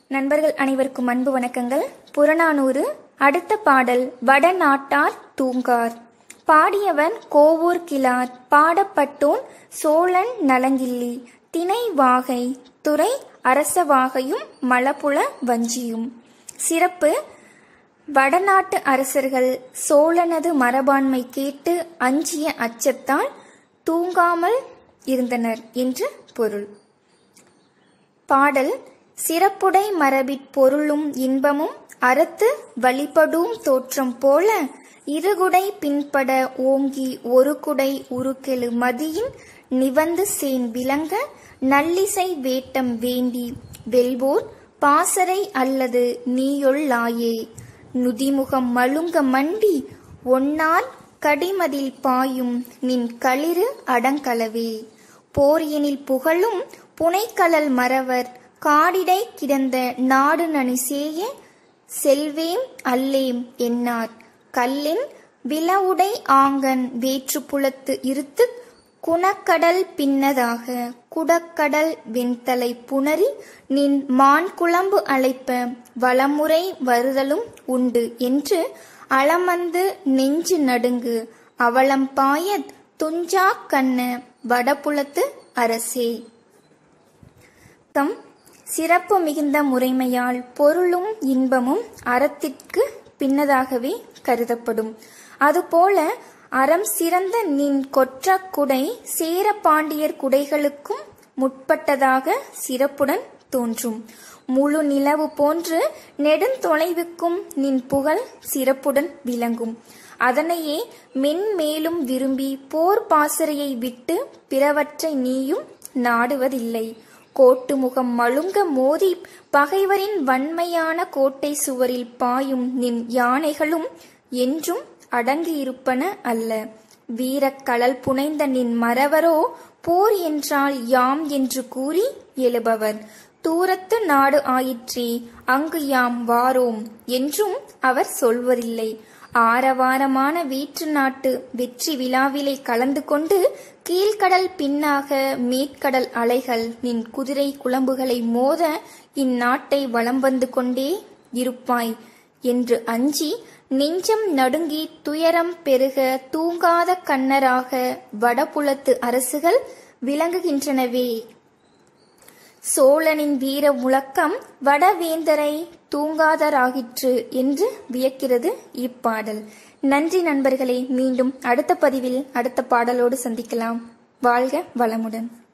நண்பர்கள் அனைவருக்கும் அன்பு வணக்கங்கள் புறநானூறு அடுத்த பாடல் வடநாட்டார் தூங்கார் பாடியவர் கோவூர் கிளார் பாடப்பட்டோன் சோழன் நலங்கிள்ளி திணை வாகை துறை அரசவாகையும் மலப்புல வஞ்சியும் சிறப்பு வடநாட்டு அரசர்கள் சோழனது மரபாண்மை கேட்டு அஞ்சிய அச்சத்தால் தூங்காமல் இருந்தனர் என்று பொருள் பாடல் சிறப்புடை மரபிற் பொருளும் இன்பமும் அறத்து வழிபடும் தோற்றம் போல இருகுடை பின்பட ஓங்கி ஒரு குடை உருக்கெழு மதியின் நிவந்து சேன் விளங்க நல்லிசை வேட்டம் வேண்டி வெல்வோர் பாசறை அல்லது நீயொள்ளாயே நுதிமுகம் மழுங்க மண்டி ஒன்னார் கடிமதில் பாயும் நின் களிறு அடங்கலவே போர் எனில் புகழும் புனைக்கலல் மறவர் காடிடை கிடந்த நாடு நனிசேய செல்வேம் அல்லேம் என்னார் கல்லின் விலவுடை ஆங்கன் வேற்று புலத்து இருத்து குணக்கடல் பின்னதாக குடக்கடல் வெண்தலை புணரி நின் மான் குழம்பு அழைப்ப வளமுறை வருதலும் உண்டு என்று அளமந்து நெஞ்சு நடுங்கு அவலம் பாயத் துஞ்சா கண்ண வடபுலத்து அரசே தம் சிறப்பு மிகுந்த முறைமையால் பொருளும் இன்பமும் அறத்திற்கு பின்னதாகவே கருதப்படும் அதுபோல அறம் சிறந்த நின் கொற்ற குடை சேர பாண்டியர் குடைகளுக்கும் முற்பட்டதாக சிறப்புடன் தோன்றும் முழு நிலவு போன்று நெடுந்தொலைவுக்கும் நின் புகழ் சிறப்புடன் விளங்கும் அதனையே மென்மேலும் விரும்பி போர் பாசறையை விட்டு பிறவற்றை நீயும் நாடுவதில்லை கோட்டு முகம் மழுங்க மோதி பகைவரின் வன்மையான கோட்டை சுவரில் பாயும் நின் யானைகளும் என்றும் அடங்கியிருப்பன அல்ல வீரக்கழல் புனைந்த நின் மறவரோ போர் என்றால் யாம் என்று கூறி எழுபவர் தூரத்து நாடு ஆயிற்றே அங்கு யாம் வாரோம் என்றும் அவர் சொல்வதில்லை ஆரவாரமான வீற்று நாட்டு வெற்றி விழாவிலே கலந்து கொண்டு கீழ்கடல் பின்னாக மேற்கடல் அலைகள் நின் குதிரை குழம்புகளை மோத இந்நாட்டை வலம் வந்து கொண்டே இருப்பாய் என்று அஞ்சி நெஞ்சம் நடுங்கி துயரம் பெருக தூங்காத கண்ணராக வடபுலத்து அரசுகள் விளங்குகின்றனவே சோழனின் வீர முழக்கம் வடவேந்தரை தூங்காதராகிற்று என்று வியக்கிறது இப்பாடல் நன்றி நண்பர்களே மீண்டும் அடுத்த பதிவில் அடுத்த பாடலோடு சந்திக்கலாம் வாழ்க வளமுடன்